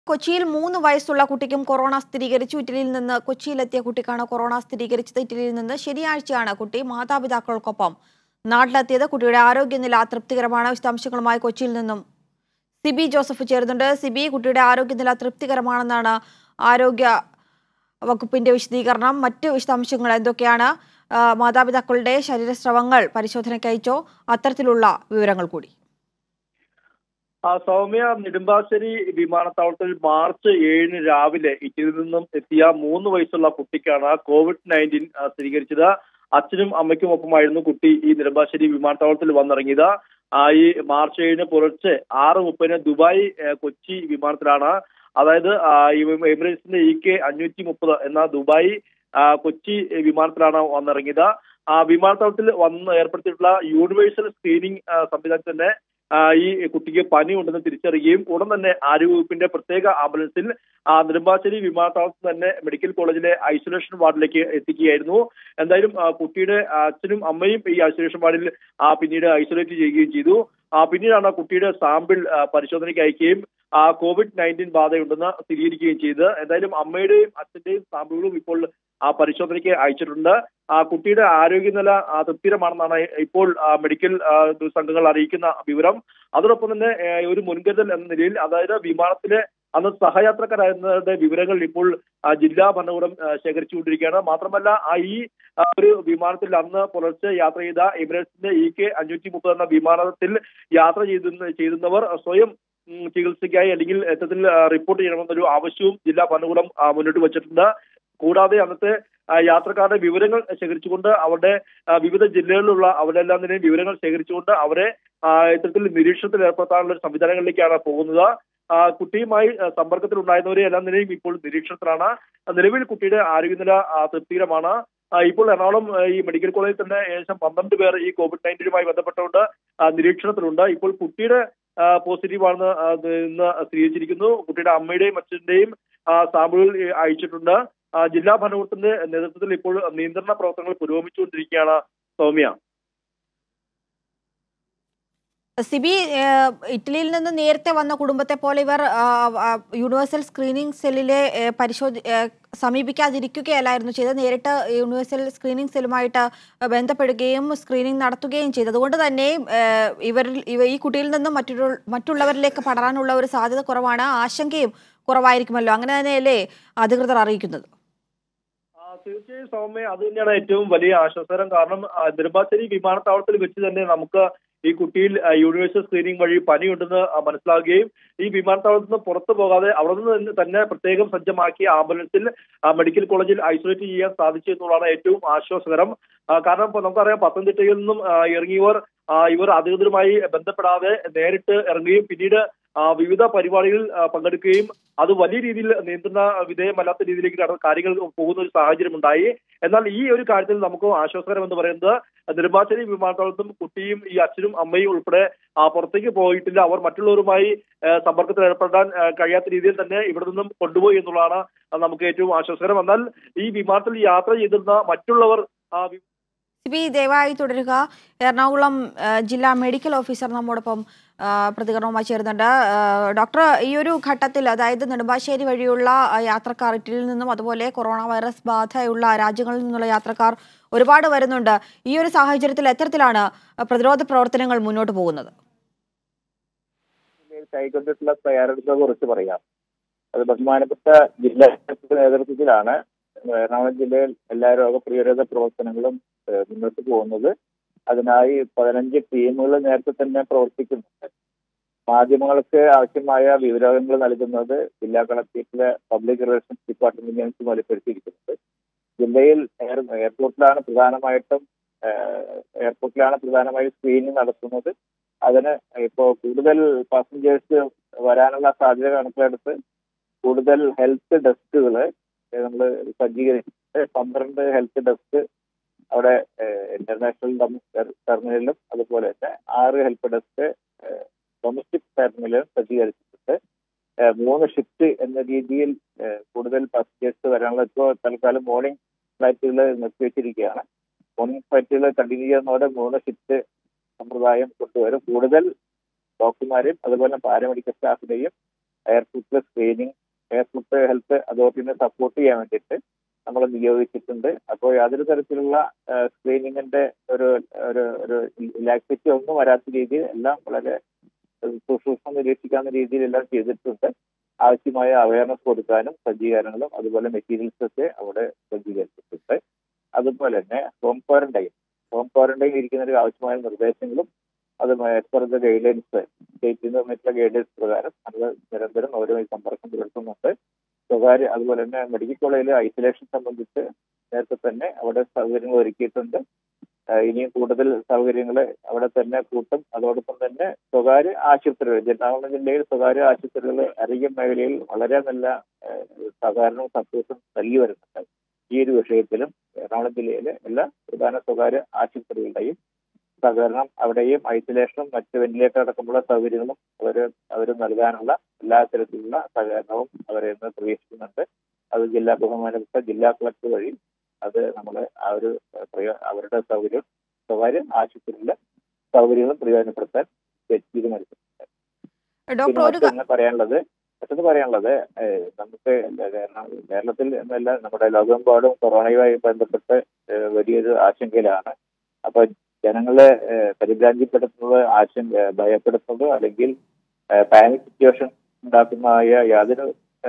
കൊച്ചിയിൽ മൂന്ന് വയസ്സുള്ള കുട്ടിക്കും കൊറോണ സ്ഥിരീകരിച്ചു ഇറ്റലിയിൽ നിന്ന് കൊച്ചിയിലെത്തിയ കുട്ടിക്കാണ് കൊറോണ സ്ഥിരീകരിച്ചത് ഇറ്റലിയിൽ നിന്ന് ശനിയാഴ്ചയാണ് കുട്ടി മാതാപിതാക്കൾക്കൊപ്പം നാട്ടിലെത്തിയത് കുട്ടിയുടെ ആരോഗ്യനില തൃപ്തികരമാണ് വിശദാംശങ്ങളുമായി കൊച്ചിയിൽ നിന്നും സിബി ജോസഫ് ചേരുന്നുണ്ട് സിബി കുട്ടിയുടെ ആരോഗ്യനില തൃപ്തികരമാണെന്നാണ് ആരോഗ്യ വകുപ്പിന്റെ വിശദീകരണം മറ്റ് വിശദാംശങ്ങൾ എന്തൊക്കെയാണ് ആ, മാതാപിതാക്കളുടെ ശരീരസ്രവങ്ങൾ പരിശോധനയ്ക്ക് അയച്ചോ അത്തരത്തിലുള്ള വിവരങ്ങൾ കൂടി ആ സൗമ്യ നെടുമ്പാശ്ശേരി വിമാനത്താവളത്തിൽ മാർച്ച് ഏഴിന് രാവിലെ ഇറ്റലിയിൽ നിന്നും എത്തിയ മൂന്ന് വയസ്സുള്ള കുട്ടിക്കാണ് കോവിഡ് നയൻറ്റീൻ സ്ഥിരീകരിച്ചത് അച്ഛനും അമ്മയ്ക്കും ഒപ്പമായിരുന്നു കുട്ടി ഈ നെടുമ്പാശ്ശേരി വിമാനത്താവളത്തിൽ വന്നിറങ്ങിയത് ആ, ഈ മാർച്ച് ഏഴിന് പുലർച്ചെ ആറ് മുപ്പതിന് ദുബായ് ഏ, കൊച്ചി വിമാനത്തിലാണ് അതായത് ആ, ഈ എമിറേറ്റ്സിന്റെ ഇ കെ അഞ്ഞൂറ്റി മുപ്പത് എന്ന ദുബായ് ആ, കൊച്ചി വിമാനത്തിലാണ് വന്നിറങ്ങിയത് ആ വിമാനത്താവളത്തിൽ വന്ന് ഏർപ്പെടുത്തിയിട്ടുള്ള യൂണിവേഴ്സൽ സ്ക്രീനിംഗ് ആ, സംവിധാനത്തിൽ തന്നെ ആ, ഈ കുട്ടിക്ക് പനി ഉണ്ടെന്ന് തിരിച്ചറിയുകയും ഉടൻ തന്നെ ആരോഗ്യവകുപ്പിന്റെ പ്രത്യേക ആംബുലൻസിൽ ആ, നെടുമ്പാശ്ശേരി വിമാനത്താവളത്തിൽ തന്നെ മെഡിക്കൽ കോളേജിലെ ഐസൊലേഷൻ വാർഡിലേക്ക് എത്തിക്കുകയായിരുന്നു എന്തായാലും ആ, കുട്ടിയുടെ അച്ഛനും അമ്മയും ഈ ഐസൊലേഷൻ വാർഡിൽ ആ, പിന്നീട് ഐസൊലേറ്റ് ചെയ്യുകയും ചെയ്തു ആ, പിന്നീടാണ് കുട്ടിയുടെ സാമ്പിൾ ആ, പരിശോധനയ്ക്ക് അയക്കുകയും ആ, കോവിഡ് നയൻറ്റീൻ ബാധയുണ്ടെന്ന് സ്ഥിരീകരിക്കുകയും ചെയ്തത് എന്തായാലും അമ്മയുടെയും അച്ഛന്റെയും സാമ്പിളുകളും ഇപ്പോൾ ആ പരിശോധനയ്ക്ക് അയച്ചിട്ടുണ്ട് ആ കുട്ടിയുടെ ആരോഗ്യനില ആ, തൃപ്തികരമാണെന്നാണ് ഇപ്പോൾ ആ, മെഡിക്കൽ ആ, സംഘങ്ങൾ അറിയിക്കുന്ന വിവരം അതോടൊപ്പം തന്നെ ഏ, ഒരു മുൻകരുതൽ എന്ന നിലയിൽ അതായത് വിമാനത്തിലെ അന്ന് സഹയാത്രക്കാരായിരുന്നവരുടെ വിവരങ്ങൾ ഇപ്പോൾ ആ, ജില്ലാ ഭരണകൂടം ആ, ശേഖരിച്ചുകൊണ്ടിരിക്കുകയാണ് മാത്രമല്ല ആ ഈ ആ, ഒരു വിമാനത്തിൽ അന്ന് പുലർച്ചെ യാത്ര ചെയ്ത എമിറേറ്റ്സിന്റെ ഇ കെ അഞ്ഞൂറ്റി മുപ്പത് എന്ന വിമാനത്തിൽ യാത്ര ചെയ്തിരുന്ന ചെയ്തിരുന്നവർ സ്വയം ഉം, ചികിത്സയ്ക്കായി അല്ലെങ്കിൽ ഇത്തരത്തിൽ ആ, റിപ്പോർട്ട് ചെയ്യണമെന്നൊരു ആവശ്യവും ജില്ലാ ഭരണകൂടം ആ, മുന്നോട്ട് വച്ചിട്ടുണ്ട് കൂടാതെ അന്നത്തെ ആ, യാത്രക്കാരുടെ വിവരങ്ങൾ ശേഖരിച്ചുകൊണ്ട് അവരുടെ ആ, വിവിധ ജില്ലകളിലുള്ള അവരുടെ എല്ലാം തന്നെ വിവരങ്ങൾ ശേഖരിച്ചുകൊണ്ട് അവരെ ആ, ഇത്തരത്തിൽ നിരീക്ഷണത്തിൽ ഏർപ്പെടുത്താനുള്ള ഒരു സംവിധാനങ്ങളിലേക്കാണ് പോകുന്നത് ആ, കുട്ടിയുമായി ആ, സമ്പർക്കത്തിലുണ്ടായിരുന്നവരെ എല്ലാം നിലയും ഇപ്പോൾ നിരീക്ഷണത്തിലാണ് ആ, നിലവിൽ കുട്ടിയുടെ ആരോഗ്യനില ആ, തൃപ്തികരമാണ് ആ, ഇപ്പോൾ എറണാകുളം ആ, ഈ മെഡിക്കൽ കോളേജിൽ തന്നെ ഏകദേശം പന്ത്രണ്ട് പേർ ഈ കോവിഡ് നയൻറ്റീനുമായി ബന്ധപ്പെട്ടുകൊണ്ട് ആ, നിരീക്ഷണത്തിലുണ്ട് ഇപ്പോൾ കുട്ടിയുടെ പോസിറ്റീവ് ആണെന്ന് ആ, ഇത് ഇന്ന് സ്ഥിരീകരിച്ചിരിക്കുന്നു കുട്ടിയുടെ അമ്മയുടെയും അച്ഛന്റെയും ആ, സാമ്പിളുകൾ ഈ അയച്ചിട്ടുണ്ട് ആ, ജില്ലാ ഭരണകൂടത്തിന്റെ നേതൃത്വത്തിൽ ഇപ്പോൾ നിയന്ത്രണ പ്രവർത്തനങ്ങൾ പുരോഗമിച്ചുകൊണ്ടിരിക്കുകയാണ് സൗമ്യ സിബി ഏഹ്, ഇറ്റലിയിൽ നിന്ന് നേരത്തെ വന്ന കുടുംബത്തെ പോലെ ഇവർ ആ, ആ, യൂണിവേഴ്സൽ സ്ക്രീനിംഗ് സെല്ലിലെ ഏഹ്, പരിശോധി ഏഹ്, സമീപിക്കാതിരിക്കുകയല്ലായിരുന്നു ചെയ്തത് നേരിട്ട് യൂണിവേഴ്സൽ സ്ക്രീനിംഗ് സെല്ലുമായിട്ട് ബന്ധപ്പെടുകയും സ്ക്രീനിംഗ് നടത്തുകയും ചെയ്തു അതുകൊണ്ട് തന്നെ ഏഹ്, ഇവരിൽ ഇവ ഈ കുട്ടിയിൽ നിന്നും മറ്റൊരു മറ്റുള്ളവരിലേക്ക് പടരാനുള്ള ഒരു സാധ്യത കുറവാണ് ആശങ്കയും കുറവായിരിക്കുമല്ലോ അങ്ങനെ തന്നെയല്ലേ അധികൃതർ അറിയിക്കുന്നത് ആ, തീർച്ചയായും സൗമ്യ അത് തന്നെയാണ് ഏറ്റവും വലിയ ആശ്വാസകരം കാരണം ആ, നെടുമ്പാശ്ശേരി വിമാനത്താവളത്തിൽ വെച്ച് തന്നെ നമുക്ക് ഈ കുട്ടിയിൽ ആ, യൂണിവേഴ്സൽ സ്ക്രീനിംഗ് വഴി പനിയുണ്ടെന്ന് ആ, മനസ്സിലാക്കുകയും ഈ വിമാനത്താവളത്തിൽ നിന്ന് പുറത്തു പോകാതെ അവിടെ നിന്ന് തന്നെ- തന്നെ പ്രത്യേകം സജ്ജമാക്കിയ ആംബുലൻസിൽ ആ, മെഡിക്കൽ കോളേജിൽ ഐസൊലേറ്റ് ചെയ്യാൻ സാധിച്ചു എന്നുള്ളതാണ് ഏറ്റവും ആശ്വാസകരം ആ, കാരണം ഇപ്പൊ നമുക്കറിയാം പത്തനംതിട്ടയിൽ നിന്നും ആ, ഇറങ്ങിയവർ ആ, ഇവർ അധികൃതരുമായി ബന്ധപ്പെടാതെ നേരിട്ട് ഇറങ്ങുകയും പിന്നീട് ആ, വിവിധ പരിപാടികളിൽ ആ, പങ്കെടുക്കുകയും അത് വലിയ രീതിയിൽ നിയന്ത്രണ വിധേയമല്ലാത്ത രീതിയിലേക്ക് കട- കാര്യങ്ങൾ പോകുന്ന ഒരു സാഹചര്യം ഉണ്ടായി എന്നാൽ ഈ ഒരു കാര്യത്തിൽ നമുക്ക് ആശ്വാസകരം എന്ന് പറയുന്നത് നെടുമ്പാശ്ശേരി വിമാനത്താവളത്തും കുട്ടിയും ഈ അച്ഛനും അമ്മയും ഉൾപ്പെടെ ആ, പുറത്തേക്ക് പോയിട്ടില്ല അവർ മറ്റുള്ളവരുമായി ആ, സമ്പർക്കത്തിൽ ഏർപ്പെടാൻ ആ, കഴിയാത്ത രീതിയിൽ തന്നെ ഇവിടെ നിന്നും കൊണ്ടുപോയി എന്നുള്ളതാണ് നമുക്ക് ഏറ്റവും ആശ്വാസകരം എന്നാൽ ഈ വിമാനത്തിൽ യാത്ര ചെയ്തിരുന്ന മറ്റുള്ളവർ ആ, വി- സിബി ദയവായി തുടരുക എറണാകുളം ആ, ജില്ലാ മെഡിക്കൽ ഓഫീസർ നമ്മോടൊപ്പം ആ, പ്രതികരണവുമായി ചേരുന്നുണ്ട് ആ, ഡോക്ടർ ഈ ഒരു ഘട്ടത്തിൽ അതായത് നെടുമ്പാശ്ശേരി വഴിയുള്ള ആ, യാത്രക്കാർ ഇറ്റലിയിൽ നിന്നും അതുപോലെ കൊറോണ വൈറസ് ബാധയുള്ള രാജ്യങ്ങളിൽ നിന്നുള്ള യാത്രക്കാർ ഒരുപാട് വരുന്നുണ്ട് ഈ ഒരു സാഹചര്യത്തിൽ എത്തരത്തിലാണ് പ്രതിരോധ പ്രവർത്തനങ്ങൾ മുന്നോട്ട് പോകുന്നത് കൈക്കൊണ്ടിട്ടുള്ള തയ്യാറെടുപ്പെ കുറിച്ച് പറയാം അത് ബഹുമാനപ്പെട്ട ജില്ലാ കളക്ടറുടെ നേതൃത്വത്തിലാണ് എറണാകുളം ജില്ലയിൽ എല്ലാ രോഗപ്രതിരോധ പ്രവർത്തനങ്ങളും ഏഹ്, മുന്നോട്ട് പോകുന്നത് അതിനായി പതിനഞ്ച് ടീമുകൾ നേരത്തെ തന്നെ പ്രവർത്തിക്കുന്നുണ്ട് മാധ്യമങ്ങൾക്ക് ആവശ്യമായ വിവരങ്ങൾ നൽകുന്നത് ജില്ലാ കളക്ടറേറ്റിലെ പബ്ലിക് റിലേഷൻസ് ഡിപ്പാർട്ട്മെന്റിനെ ചുമതലപ്പെടുത്തിയിരിക്കുന്നത് ജില്ലയിൽ എയർ എയർപോർട്ടിലാണ് പ്രധാനമായിട്ടും ഏഹ്, എയർപോർട്ടിലാണ് പ്രധാനമായും സ്ക്രീനിങ് നടത്തുന്നത് അതിന് ഇപ്പോൾ കൂടുതൽ പാസഞ്ചേഴ്സ് വരാനുള്ള സാധ്യത കണക്കിലെടുത്ത് കൂടുതൽ ഹെൽത്ത് ഡെസ്കുകൾ നമ്മൾ സജ്ജീകരിച്ചിട്ട് പന്ത്രണ്ട് ഹെൽത്ത് ഡെസ്ക് അവിടെ ഇന്റർനാഷണൽ ടെർമിനലിലും അതുപോലെ തന്നെ ആറ് ഹെൽപ്പ് ഡെസ്ക് ഡൊമസ്റ്റിക് ടെർമിനലിലും സജ്ജീകരിച്ചിട്ടുണ്ട് ഏഹ് മൂന്ന് ഷിഫ്റ്റ് എന്ന രീതിയിൽ ഏഹ് കൂടുതൽ പാസഞ്ചേഴ്സ് വരാനുള്ള ഇപ്പോൾ തൽക്കാലം മോർണിംഗ് ഫ്ലൈറ്റുകൾ നിർത്തിവെച്ചിരിക്കുകയാണ് മോർണിംഗ് ഫ്ലൈറ്റുകൾ കണ്ടിന്യൂ ചെയ്യുന്നതോടെ മൂന്ന് ഷിഫ്റ്റ് സമ്പ്രദായം കൊണ്ടുവരും കൂടുതൽ ഡോക്ടർമാരെയും അതുപോലെ പാരാമെഡിക്കൽ സ്റ്റാഫിനെയും എയർപോർട്ടിലെ സ്ക്രീനിങ് എയർപോർട്ട് ഹെൽത്ത് അതോറിറ്റിനെ സപ്പോർട്ട് ചെയ്യാൻ വേണ്ടിയിട്ട് നമ്മൾ നിയോഗിച്ചിട്ടുണ്ട് അപ്പോൾ യാതൊരു തരത്തിലുള്ള സ്ക്രീനിങ്ങിന്റെ ഒരു ഒരു ഒരു ലാക്സിറ്റി ഒന്നും വരാത്ത രീതിയിൽ എല്ലാം വളരെ സൂക്ഷ്മം നിരീക്ഷിക്കാവുന്ന രീതിയിലെല്ലാം ചെയ്തിട്ടുണ്ട് ആവശ്യമായ അവയർനെസ് കൊടുക്കാനും സജ്ജീകരണങ്ങളും അതുപോലെ മെറ്റീരിയൽസ് ഒക്കെ അവിടെ സജ്ജീകരിച്ചിട്ടുണ്ട് അതുപോലെ തന്നെ ഹോം ക്വാറന്റൈൻ ഹോം ക്വാറന്റൈൻ ഇരിക്കുന്നതിന് ആവശ്യമായ നിർദ്ദേശങ്ങളും അത് പെർ ദ ഗൈഡ്ലൈൻസ് സ്റ്റേറ്റിൽ നിന്ന് വന്നിട്ടുള്ള ഗൈഡ്ലൈൻസ് പ്രകാരം നമ്മൾ നിരന്തരം അവരുമായി സമ്പർക്കം പുലർത്തുന്നുണ്ട് സ്വകാര്യ അതുപോലെ തന്നെ മെഡിക്കൽ കോളേജിലെ ഐസൊലേഷൻ സംബന്ധിച്ച് നേരത്തെ തന്നെ അവിടെ സൗകര്യങ്ങൾ ഒരുക്കിയിട്ടുണ്ട് ആഹ് ഇനിയും കൂടുതൽ സൗകര്യങ്ങൾ അവിടെ തന്നെ കൂട്ടും അതോടൊപ്പം തന്നെ സ്വകാര്യ ആശുപത്രികൾ എറണാകുളം ജില്ലയിൽ സ്വകാര്യ ആശുപത്രികൾ ആരോഗ്യ മേഖലയിൽ വളരെ നല്ല ആഹ് സഹകരണവും സപ്പോർട്ടും നൽകി വരുന്നുണ്ട് ഈ ഒരു വിഷയത്തിലും എറണാകുളം ജില്ലയിലെ എല്ലാ പ്രധാന സ്വകാര്യ ആശുപത്രികളുടെയും സഹകരണം അവിടെയും ഐസൊലേഷനും മറ്റ് വെന്റിലേറ്റർ അടക്കമുള്ള സൗകര്യങ്ങളും അവർ അവർ നൽകാനുള്ള എല്ലാ തരത്തിലുള്ള സഹകരണവും അവരെ ഇന്ന് പ്രവേശിക്കുന്നുണ്ട് അത് ജില്ലാ ബഹുമാനപ്പെട്ട ജില്ലാ കളക്ടർ വഴി അത് നമ്മൾ ആ ഒരു പ്രയോ അവരുടെ സൗകര്യം സ്വകാര്യ ആശുപത്രിയിലെ സൗകര്യങ്ങളും പ്രയോജനപ്പെടുത്താൻ തീരുമാനിച്ചിട്ടുണ്ട് ഡോക്ടർ പിന്നെ ഒരു ക- മറ്റൊന്ന് പറയാനുള്ളത് മറ്റൊന്ന് പറയാനുള്ളത് ഏഹ് നമുക്ക് കേരള- കേരളത്തിൽ എന്നല്ല നമ്മുടെ ലോകമെമ്പാടും കൊറോണയുമായി ബന്ധപ്പെട്ട് ഏഹ് വലിയൊരു ആശങ്കയിലാണ് അപ്പൊ ജനങ്ങളെ ഏഹ് പരിഭ്രാന്തിപ്പെടുത്തുന്നത് ആശങ്ക ഭയപ്പെടുത്തുന്നത് അല്ലെങ്കിൽ പാനിക് സിറ്റുവേഷൻ ഉണ്ടാക്കുന്നതായ യാതൊരു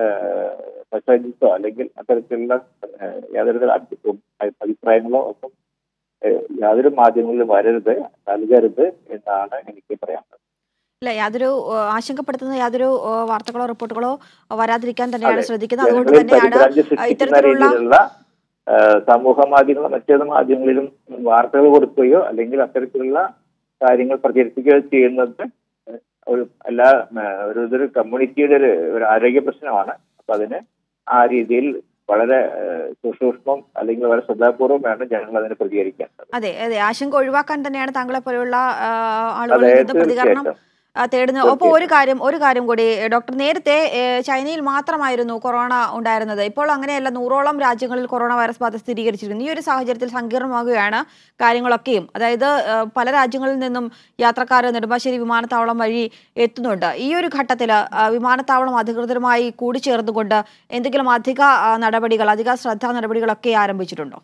മെസ്സേജസോ അല്ലെങ്കിൽ അത്തരത്തിലുള്ള ഏഹ് യാതൊരു തര അഭി- അഭിപ്രായങ്ങളോ ഒന്നും ഏഹ് യാതൊരു മാധ്യമങ്ങളിലും വരരുത് നൽകരുത് എന്നാണ് എനിക്ക് പറയാനുള്ളത് ഇല്ല യാതൊരു ഏഹ്, ആശങ്കപ്പെടുത്തുന്ന യാതൊരു ഏഹ്, വാർത്തകളോ റിപ്പോർട്ടുകളോ വരാതിരിക്കാൻ തന്നെയാണ് അതെ. ശ്രദ്ധിക്കുന്നത് അതുകൊണ്ട് ജനങ്ങളിൽ തന്നെയാണ് പരിഭ്രാന്തി സൃഷ്ടിക്കുന്ന ഇത്തരത്തിലുള്ള രീതിയിലുള്ള ആ, സമൂഹ മാധ്യമങ്ങളും മറ്റേത് മാധ്യമങ്ങളിലും വാർത്തകൾ കൊടുക്കുകയോ അല്ലെങ്കിൽ അത്തരത്തിലുള്ള കാര്യങ്ങൾ പ്രചരിപ്പിക്കുകയോ ചെയ്യുന്നത് ഒരു എല്ലാ ആ, ഒരു ഇതൊരു കമ്മ്യൂണിറ്റിയുടെ ഒരു ഒരു ആരോഗ്യ പ്രശ്നമാണ് അപ്പൊ അതിന് ആ രീതിയിൽ വളരെ ആ, സൂക്ഷ്മം അല്ലെങ്കിൽ വളരെ ശ്രദ്ധാപൂർവം വേണം ജനങ്ങൾ അതിന് പ്രതികരിക്കേണ്ടത് അതെ അതെ ആശങ്ക ഒഴിവാക്കാൻ തന്നെയാണ് താങ്കളെ പോലെയുള്ള ആളുകളിൽ അതെ നിന്ന് പ്രതികരണം തീർച്ചയായിട്ടും ആ, തേടുന്നത് അപ്പോൾ ഒരു കാര്യം ഒരു കാര്യം കൂടി ഏ, ഡോക്ടർ നേരത്തെ ഏ, ചൈനയിൽ മാത്രമായിരുന്നു കൊറോണ ഉണ്ടായിരുന്നത് ഇപ്പോൾ അങ്ങനെയല്ല നൂറോളം രാജ്യങ്ങളിൽ കൊറോണ വൈറസ് ബാധ സ്ഥിരീകരിച്ചിരിക്കുന്നു ഈ ഒരു സാഹചര്യത്തിൽ സങ്കീർണമാകുകയാണ് കാര്യങ്ങളൊക്കെയും അതായത് ഏ, പല രാജ്യങ്ങളിൽ നിന്നും യാത്രക്കാർ നെടുമ്പാശ്ശേരി വിമാനത്താവളം വഴി എത്തുന്നുണ്ട് ഈ ഒരു ഘട്ടത്തിൽ വിമാനത്താവളം അധികൃതരുമായി കൂടിച്ചേർന്നുകൊണ്ട് എന്തെങ്കിലും അധിക ആ, നടപടികൾ അധിക ശ്രദ്ധാ നടപടികളൊക്കെ ആരംഭിച്ചിട്ടുണ്ടോ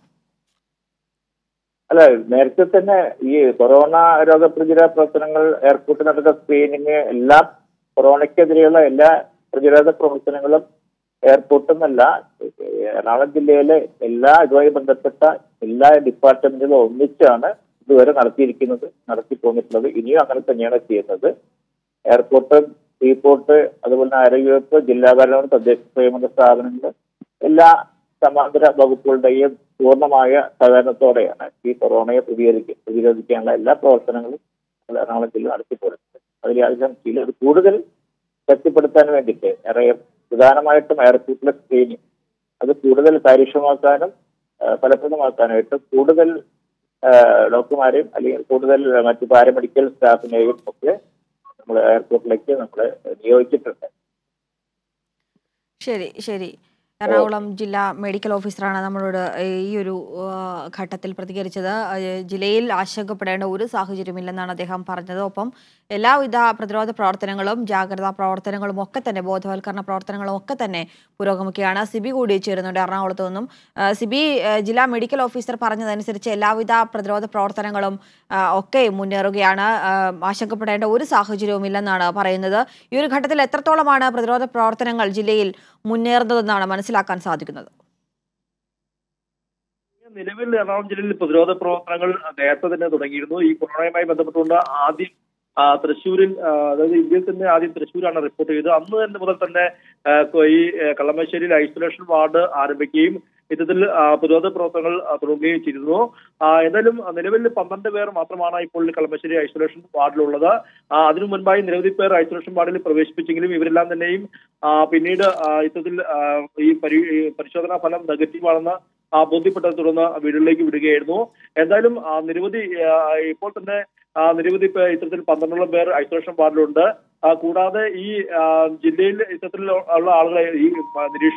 അല്ല നേരത്തെ തന്നെ ഈ കൊറോണ രോഗപ്രതിരോധ പ്രവർത്തനങ്ങൾ എയർപോർട്ടിൽ നടക്കുന്ന സ്ക്രീനിങ് എല്ലാം കൊറോണയ്ക്കെതിരെയുള്ള എല്ലാ പ്രതിരോധ പ്രവർത്തനങ്ങളും എയർപോർട്ടിൽ നിന്നല്ല എറണാകുളം ജില്ലയിലെ എല്ലാ ഇതുമായി ബന്ധപ്പെട്ട എല്ലാ ഡിപ്പാർട്ട്മെന്റുകളും ഒന്നിച്ചാണ് ഇതുവരെ നടത്തിയിരിക്കുന്നത് നടത്തി പോന്നിട്ടുള്ളത് ഇനിയും അങ്ങനെ തന്നെയാണ് ചെയ്യുന്നത് എയർപോർട്ട് സീപോർട്ട് അതുപോലെ തന്നെ ആരോഗ്യവകുപ്പ് ജില്ലാ ഭരണകൂടം തദ്ദേശ സ്വയംഭരണ സ്ഥാപനങ്ങൾ എല്ലാ സമാന്തര വകുപ്പുകളുടെയും പൂർണ്ണമായ സഹകരണത്തോടെയാണ് ഈ കൊറോണയെ പ്രതികരിക്ക പ്രതിരോധിക്കാനുള്ള എല്ലാ പ്രവർത്തനങ്ങളും എറണാകുളം ജില്ല നടത്തിപ്പോരുന്നത് അതിൽ യാതൊരു ചില അത് കൂടുതൽ ശക്തിപ്പെടുത്താൻ വേണ്ടിയിട്ട് ഏറെ പ്രധാനമായിട്ടും എയർപോർട്ടിലെ സ്ക്രീനിങ് അത് കൂടുതൽ കാര്യക്ഷമമാക്കാനും ആ, ഫലപ്രദമാക്കാനായിട്ട് കൂടുതൽ ആ, ഡോക്ടർമാരെയും അല്ലെങ്കിൽ കൂടുതൽ മറ്റ് പാരാമെഡിക്കൽ സ്റ്റാഫിനെയും ഒക്കെ നമ്മൾ എയർപോർട്ടിലേക്ക് നമ്മൾ നിയോഗിച്ചിട്ടുണ്ട് ശരി ശരി എറണാകുളം ജില്ലാ മെഡിക്കൽ ഓഫീസറാണ് നമ്മളോട് ഈ ഒരു ആ, ഘട്ടത്തിൽ പ്രതികരിച്ചത് ആ, ജില്ലയിൽ ആശങ്കപ്പെടേണ്ട ഒരു സാഹചര്യമില്ലെന്നാണ് അദ്ദേഹം പറഞ്ഞത് ഒപ്പം എല്ലാവിധ പ്രതിരോധ പ്രവർത്തനങ്ങളും ജാഗ്രതാ പ്രവർത്തനങ്ങളും ഒക്കെ തന്നെ ബോധവൽക്കരണ പ്രവർത്തനങ്ങളും ഒക്കെ തന്നെ പുരോഗമിക്കുകയാണ് സിബി കൂടി ചേരുന്നുണ്ട് എറണാകുളത്ത് നിന്നും ആ, സിബി ആ, ജില്ലാ മെഡിക്കൽ ഓഫീസർ പറഞ്ഞതനുസരിച്ച് എല്ലാവിധ പ്രതിരോധ പ്രവർത്തനങ്ങളും ആ, ഒക്കെ മുന്നേറുകയാണ് ആ, ആശങ്കപ്പെടേണ്ട ഒരു സാഹചര്യവുമില്ലെന്നാണ് പറയുന്നത് ഈ ഒരു ഘട്ടത്തിൽ എത്രത്തോളമാണ് പ്രതിരോധ പ്രവർത്തനങ്ങൾ ജില്ലയിൽ മുന്നേറുന്നതെന്നാണ് മനസ്സിലാക്കാൻ സാധിക്കുന്നത് നിലവിൽ എറണാകുളം ജില്ലയിൽ പ്രതിരോധ പ്രവർത്തനങ്ങൾ നേരത്തെ തന്നെ തുടങ്ങിയിരുന്നു ഈ കൊറോണയുമായി ബന്ധപ്പെട്ടുകൊണ്ട് ആദ്യം ആ, തൃശ്ശൂരിൽ ആ, അതായത് ഇന്ത്യയിൽ തന്നെ ആദ്യം തൃശ്ശൂരാണ് റിപ്പോർട്ട് ചെയ്തത് അന്ന് തന്നെ മുതൽ തന്നെ ആ, കൊ- ഈ ആ, കളമശ്ശേരിയിൽ ഐസൊലേഷൻ വാർഡ് ആരംഭിക്കുകയും ഇത്തരത്തിൽ ആ, പ്രതിരോധ പ്രവർത്തനങ്ങൾ ആ, തുടങ്ങുകയും ചെയ്തിരുന്നു ആ, എന്തായാലും നിലവിൽ പന്ത്രണ്ട് പേർ മാത്രമാണ് ഇപ്പോൾ കളമശ്ശേരി ഐസൊലേഷൻ വാർഡിലുള്ളത് ആ, അതിനു മുൻപായി നിരവധി പേർ ഐസൊലേഷൻ വാർഡിൽ പ്രവേശിപ്പിച്ചെങ്കിലും ഇവരെല്ലാം തന്നെയും ആ, പിന്നീട് ആ, ഇത്തരത്തിൽ ആ, ഈ പരി ഈ പരിശോധനാ ഫലം നെഗറ്റീവാണെന്ന് ആ, ബോധ്യപ്പെട്ടതിനെ തുടർന്ന് വീടുകളിലേക്ക് വിടുകയായിരുന്നു എന്തായാലും ആ, നിരവധി ആ, ഇപ്പോൾ തന്നെ ആ, നിരവധി പേർ ഇത്തരത്തിൽ പന്ത്രണ്ടോളം പേർ ഐസൊലേഷൻ വാർഡിലുണ്ട് ആ, കൂടാതെ ഈ ആ, ജില്ലയിൽ ഇത്തരത്തിൽ ഉള്ള ആളുകളെ ഈ ആ, നിരീക്ഷണം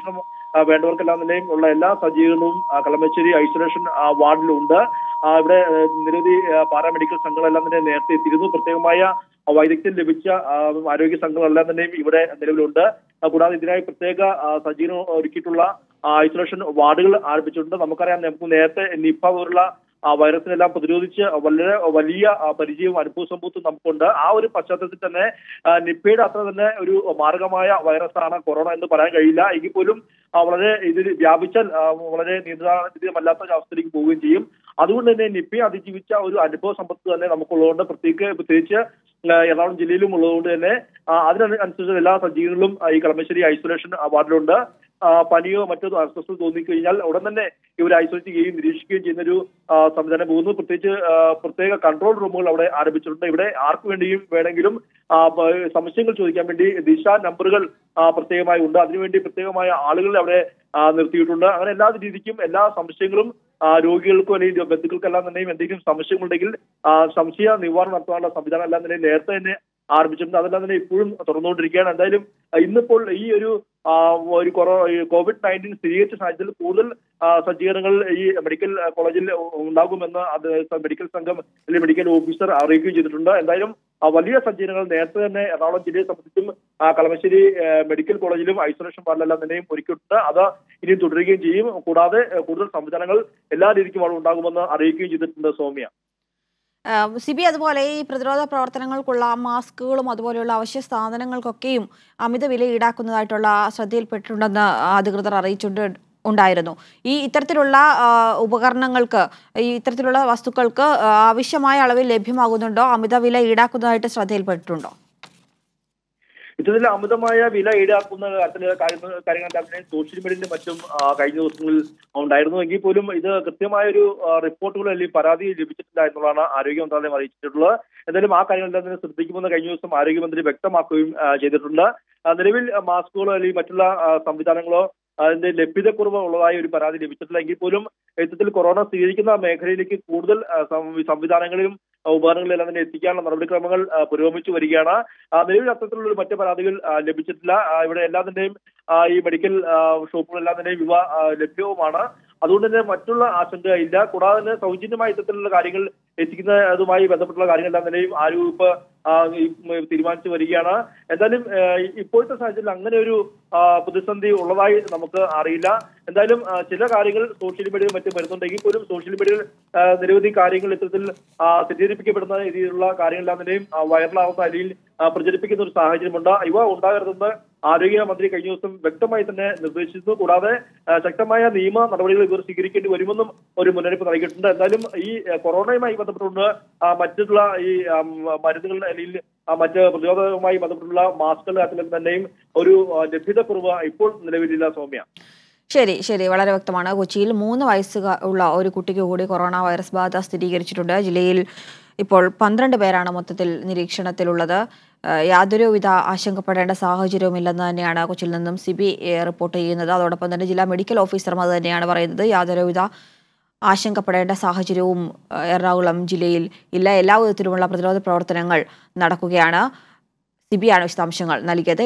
ആ, വേണ്ടവർക്കെല്ലാം തന്നെയും ഉള്ള എല്ലാ സജ്ജീകരണവും ആ, കളമശ്ശേരി ഐസൊലേഷൻ ആ, വാർഡിലുണ്ട് ആ, ഇവിടെ ഏഹ്, നിരവധി ആ, പാരാമെഡിക്കൽ സംഘങ്ങളെല്ലാം തന്നെ നേരത്തെ എത്തിയിരുന്നു പ്രത്യേകമായ ആ, വൈദഗ്ധ്യം ലഭിച്ച ആ, ആരോഗ്യ സംഘങ്ങളെല്ലാം തന്നെയും ഇവിടെ നിലവിലുണ്ട് ആ, കൂടാതെ ഇതിനായി പ്രത്യേക ആ, സജ്ജീകരണം ഒരുക്കിയിട്ടുള്ള ആ, ഐസൊലേഷൻ വാർഡുകൾ ആരംഭിച്ചിട്ടുണ്ട് നമുക്കറിയാം നമുക്ക് നേരത്തെ നിപ്പ പോലുള്ള ആ വൈറസിനെല്ലാം പ്രതിരോധിച്ച് വളരെ വലിയ ആ, പരിചയവും അനുഭവ സമ്പത്തും നമുക്കുണ്ട് ആ ഒരു പശ്ചാത്തലത്തിൽ തന്നെ ആ, നിപ്പയുടെ അത്ര തന്നെ ഒരു മാർഗമായ വൈറസാണ് കൊറോണ എന്ന് പറയാൻ കഴിയില്ല എങ്കിൽ പോലും ആ, വളരെ ഇതിൽ വ്യാപിച്ചാൽ ആ, വളരെ നിയന്ത്രണമല്ലാത്ത ഒരു അവസ്ഥയിലേക്ക് പോവുകയും ചെയ്യും അതുകൊണ്ട് തന്നെ നിപ്പയെ അതിജീവിച്ച ഒരു അനുഭവ സമ്പത്ത് തന്നെ നമുക്കുള്ളതുകൊണ്ട് പ്രത്യേക പ്രത്യേകിച്ച് ആ, എറണാകുളം ജില്ലയിലും ഉള്ളതുകൊണ്ട് തന്നെ ആ, അതിനനുസരിച്ച് എല്ലാ സജ്ജീകരണങ്ങളും ആ, ഈ കളമശ്ശേരി ഐസൊലേഷൻ വാർഡിലുണ്ട് ആ, പനിയോ മറ്റോ അസ്വസ്ഥത തോന്നിക്കഴിഞ്ഞാൽ ഉടൻ തന്നെ ഇവർ ഐസൊലേറ്റ് ചെയ്യുകയും നിരീക്ഷിക്കുകയും ചെയ്യുന്ന ഒരു ആ, സംവിധാനം പോകുന്നു പ്രത്യേകിച്ച് ആ, പ്രത്യേക കൺട്രോൾ റൂമുകൾ അവിടെ ആരംഭിച്ചിട്ടുണ്ട് ഇവിടെ ആർക്ക് വേണ്ടിയും വേണമെങ്കിലും ആ, പ- സംശയങ്ങൾ ചോദിക്കാൻ വേണ്ടി ദിശ നമ്പറുകൾ ആ, പ്രത്യേകമായി ഉണ്ട് അതിനുവേണ്ടി പ്രത്യേകമായ ആളുകൾ അവിടെ ആ, നിർത്തിയിട്ടുണ്ട് അങ്ങനെ എല്ലാ രീതിക്കും എല്ലാ സംശയങ്ങളും ആ, രോഗികൾക്കും അല്ലെങ്കിൽ ബന്ധുക്കൾക്കെല്ലാം തന്നെയും എന്തെങ്കിലും സംശയങ്ങളുണ്ടെങ്കിൽ ആ, സംശയ നിവാരണം നടത്താനുള്ള സംവിധാനം എല്ലാം തന്നെ നേരത്തെ തന്നെ ആരംഭിച്ചിട്ടുണ്ട് അതെല്ലാം തന്നെ ഇപ്പോഴും തുറന്നുകൊണ്ടിരിക്കുകയാണ് എന്തായാലും ആ, ഇന്നിപ്പോൾ ഈ ഒരു ആ, ഒരു കൊറോ ഈ കോവിഡ് നയൻറ്റീൻ സ്ഥിരീകരിച്ച സാഹചര്യത്തിൽ കൂടുതൽ ആ, സജ്ജീകരണങ്ങൾ ഈ മെഡിക്കൽ കോളേജിൽ ഉണ്ടാകുമെന്ന് അത് മെഡിക്കൽ സംഘം അല്ലെങ്കിൽ മെഡിക്കൽ ഓഫീസർ അറിയിക്കുകയും ചെയ്തിട്ടുണ്ട് എന്തായാലും ആ, വലിയ സജ്ജീകരണങ്ങൾ നേരത്തെ തന്നെ എറണാകുളം ജില്ലയെ സംബന്ധിച്ചും ആ, കളമശ്ശേരി ആ, മെഡിക്കൽ കോളേജിലും ഐസൊലേഷൻ വാർഡിലെല്ലാം തന്നെയും ഒരുക്കിയിട്ടുണ്ട് അത് ഇനിയും തുടരുകയും ചെയ്യും കൂടാതെ ആ, കൂടുതൽ സംവിധാനങ്ങൾ എല്ലാ രീതിക്കും അവിടെ ഉണ്ടാകുമെന്ന് അറിയിക്കുകയും ചെയ്തിട്ടുണ്ട് സൗമ്യ ആ, സിബി അതുപോലെ ഈ പ്രതിരോധ പ്രവർത്തനങ്ങൾക്കുള്ള മാസ്കുകളും അതുപോലെയുള്ള അവശ്യ സാധനങ്ങൾക്കൊക്കെയും അമിത വില ഈടാക്കുന്നതായിട്ടുള്ള ശ്രദ്ധയിൽപ്പെട്ടിട്ടുണ്ടെന്ന് അധികൃതർ അറിയിച്ചിട്ടുണ്ട് ഉണ്ടായിരുന്നു ഈ ഇത്തരത്തിലുള്ള ആ, ഉപകരണങ്ങൾക്ക് ഈ ഇത്തരത്തിലുള്ള വസ്തുക്കൾക്ക് ആ, ആവശ്യമായ അളവിൽ ലഭ്യമാകുന്നുണ്ടോ അമിത വില ഈടാക്കുന്നതായിട്ട് ശ്രദ്ധയിൽപ്പെട്ടിട്ടുണ്ടോ ഇത്തരത്തിൽ അമിതമായ വില ഈടാക്കുന്ന കാര്യത്തില് കാര്യങ്ങൾ കാര്യങ്ങളെല്ലാം തന്നെ സോഷ്യൽ മീഡിയയിലും മറ്റും ആ, കഴിഞ്ഞ ദിവസങ്ങളിൽ ഉണ്ടായിരുന്നു എങ്കിൽ പോലും ഇത് കൃത്യമായ ഒരു റിപ്പോർട്ടുകൾ അല്ലെങ്കിൽ പരാതി ലഭിച്ചിട്ടില്ല എന്നുള്ളതാണ് ആരോഗ്യ മന്ത്രാലയം അറിയിച്ചിട്ടുള്ളത് എന്തായാലും ആ കാര്യങ്ങളെല്ലാം തന്നെ ശ്രദ്ധിക്കുമെന്ന് കഴിഞ്ഞ ദിവസം ആരോഗ്യമന്ത്രി വ്യക്തമാക്കുകയും ആ, ചെയ്തിട്ടുണ്ട് ആ, നിലവിൽ ആ, മാസ്കുകളോ അല്ലെങ്കിൽ മറ്റുള്ള ആ, സംവിധാനങ്ങളോ അതിന്റെ ലഭ്യതക്കുറവ് ഉള്ളതായി ഒരു പരാതി ലഭിച്ചിട്ടില്ല എങ്കിൽ പോലും ഇത്തരത്തിൽ കൊറോണ സ്ഥിരീകരിക്കുന്ന മേഖലയിലേക്ക് കൂടുതൽ ആ, സം- സംവിധാനങ്ങളിലും ആ, ഉപകരണങ്ങളെല്ലാം തന്നെ എത്തിക്കാനുള്ള നടപടിക്രമങ്ങൾ ആ, പുരോഗമിച്ചു വരികയാണ് ആ, നിലവിൽ അത്തരത്തിലുള്ള മറ്റ് പരാതികൾ ആ, ലഭിച്ചിട്ടില്ല ആ, ഇവിടെ എല്ലാ തന്നെയും ആ, ഈ മെഡിക്കൽ ആ, ഷോപ്പുകളെല്ലാം തന്നെയും ഇവ ആ, ലഭ്യവുമാണ് അതുകൊണ്ട് തന്നെ മറ്റുള്ള ആശങ്ക ഇല്ല കൂടാതെ തന്നെ സൗജന്യമായ ഇത്തരത്തിലുള്ള കാര്യങ്ങൾ എത്തിക്കുന്നതുമായി ബന്ധപ്പെട്ടുള്ള കാര്യങ്ങളെല്ലാം തന്നെയും ആരോഗ്യവകുപ്പ് ആ, ഈ, ഉം, തീരുമാനിച്ചു വരികയാണ് എന്തായാലും ആ, ഇപ്പോഴത്തെ സാഹചര്യത്തിൽ അങ്ങനെ ഒരു ആ, പ്രതിസന്ധി ഉള്ളതായി നമുക്ക് അറിയില്ല എന്തായാലും ആ, ചില കാര്യങ്ങൾ സോഷ്യൽ മീഡിയയിൽ മറ്റും വരുന്നുണ്ടെങ്കിൽ പോലും സോഷ്യൽ മീഡിയയിൽ ആ, നിരവധി കാര്യങ്ങൾ ഇത്തരത്തിൽ ആ, തെറ്റിദ്ധരിപ്പിക്കപ്പെടുന്ന രീതിയിലുള്ള കാര്യങ്ങളെല്ലാം തന്നെയും ആ, വൈറലാവുന്ന അല്ലെങ്കിൽ ആ, പ്രചരിപ്പിക്കുന്ന ഒരു സാഹചര്യമുണ്ട് ഇവ ഉണ്ടാകരുതെന്ന് ആരോഗ്യ മന്ത്രി കഴിഞ്ഞ ദിവസം വ്യക്തമായി തന്നെ നിർദ്ദേശിച്ചു കൂടാതെ ആ, ശക്തമായ നിയമ നടപടികൾ ഇവർ സ്വീകരിക്കേണ്ടി വരുമെന്നും ഒരു മുന്നറിയിപ്പ് നൽകിയിട്ടുണ്ട് എന്തായാലും ഈ ആ, കൊറോണയുമായി ബന്ധപ്പെട്ടുകൊണ്ട് ആ, മറ്റുള്ള ഈ ആ, മ- മരുന്നുകൾ അല്ലെങ്കിൽ ആ, മറ്റ് പ്രതിരോധവുമായി ബന്ധപ്പെട്ടുള്ള മാസ്കുകളുടെ കാര്യത്തിൽ തന്നെയും ഒരു ആ, ലഭ്യതക്കുറവ് ഇപ്പോൾ നിലവിലില്ല സൗമ്യ ശരി ശരി വളരെ വ്യക്തമാണ് കൊച്ചിയിൽ മൂന്ന് വയസ്സ് ഉള്ള ഒരു കുട്ടിക്ക് കൂടി കൊറോണ വൈറസ് ബാധ സ്ഥിരീകരിച്ചിട്ടുണ്ട് ജില്ലയിൽ ഇപ്പോൾ പന്ത്രണ്ട് പേരാണ് മൊത്തത്തിൽ നിരീക്ഷണത്തിലുള്ളത് ഏഹ് യാതൊരുവിധ ആശങ്കപ്പെടേണ്ട സാഹചര്യവുമില്ലെന്ന് തന്നെയാണ് കൊച്ചിയിൽ നിന്നും സിബി ഏഹ് റിപ്പോർട്ട് ചെയ്യുന്നത് അതോടൊപ്പം തന്നെ ജില്ലാ മെഡിക്കൽ ഓഫീസറും അത് തന്നെയാണ് പറയുന്നത് യാതൊരുവിധ ആശങ്കപ്പെടേണ്ട സാഹചര്യവും ഏഹ് എറണാകുളം ജില്ലയിൽ ഇല്ല എല്ലാ വിധത്തിലുമുള്ള പ്രതിരോധ പ്രവർത്തനങ്ങൾ നടക്കുകയാണ് സിബിയാണ് വിശദാംശങ്ങൾ നൽകിയത്